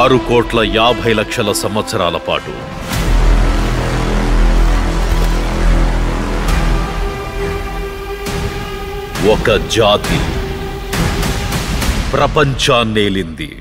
ఆరు కోట్ల యాభై లక్షల సంవత్సరాల పాటు ఒక జాతి ప్రపంచాన్నేలింది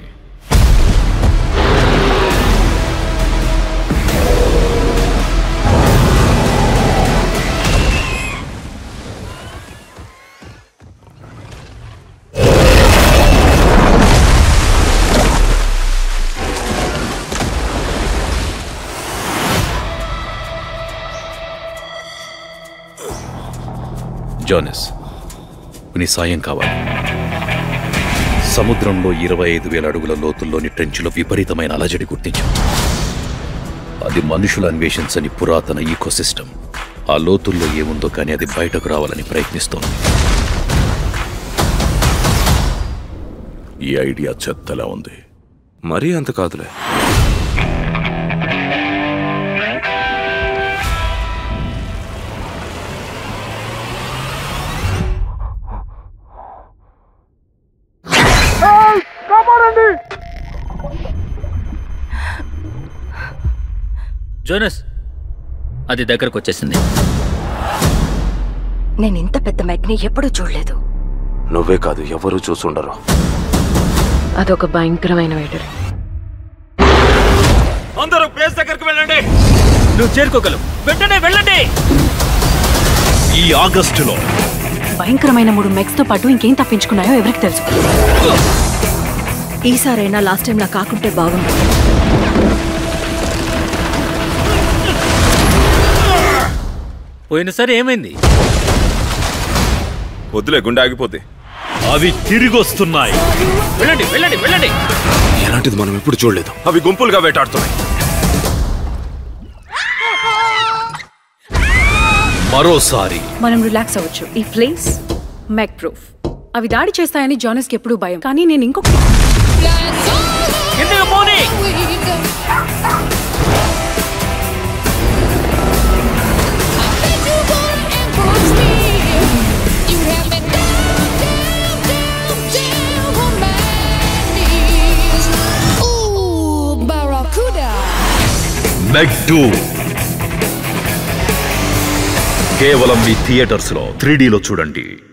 జోనస్ నీ సాయం కావాలి సముద్రంలో ఇరవై ఐదు వేల అడుగుల లోతుల్లోని ట్రెంచ్లో విపరీతమైన అలజడి గుర్తించాం అది మనుషులు అన్వేషించని పురాతన ఈకోసిస్టమ్ ఆ లోతుల్లో ఏముందో కానీ అది బయటకు రావాలని ప్రయత్నిస్తోంది ఈ ఐడియా చెత్తలా ఉంది మరీ అంత కాదులే జోనస్ అది దగ్గరకు వచ్చేసింది నేను ఇంత పెద్ద మ్యాగ్ని ఎప్పుడూ చూడలేదు నువ్వే కాదు ఎవరూ చూసుండరు అదొక భయంకరమైన వేటర్ అందరూ ప్లేస్ దగ్గరకు వెళ్ళండి నువ్వు చేరుకోగలవు వెంటనే వెళ్ళండి ఈ ఆగస్టులో భయంకరమైన మూడు మెక్స్ తో పాటు ఇంకేం తప్పించుకున్నాయో ఎవరికి తెలుసు ఈసారైనా లాస్ట్ టైం నా కాకుంటే బాగుండు పోయినసారి ఏమైంది వద్దులే గుండె ఆగిపోతే అవి తిరిగొస్తున్నాయి వెళ్ళండి వెళ్ళండి వెళ్ళండి ఎలాంటిది మనం ఎప్పుడు చూడలేదు అవి గుంపులుగా వేటాడుతున్నాయి మరోసారి మనం రిలాక్స్ అవ్వచ్చు ఈ ప్లేస్ మ్యాక్ ప్రూఫ్ అవి దాడి చేస్తాయని జానస్ కి ఎప్పుడు భయం కానీ నేను ఇంకొక కిందకి పోనీ మెగ్డూ కేవలం మీ థియేటర్స్ లో త్రీ చూడండి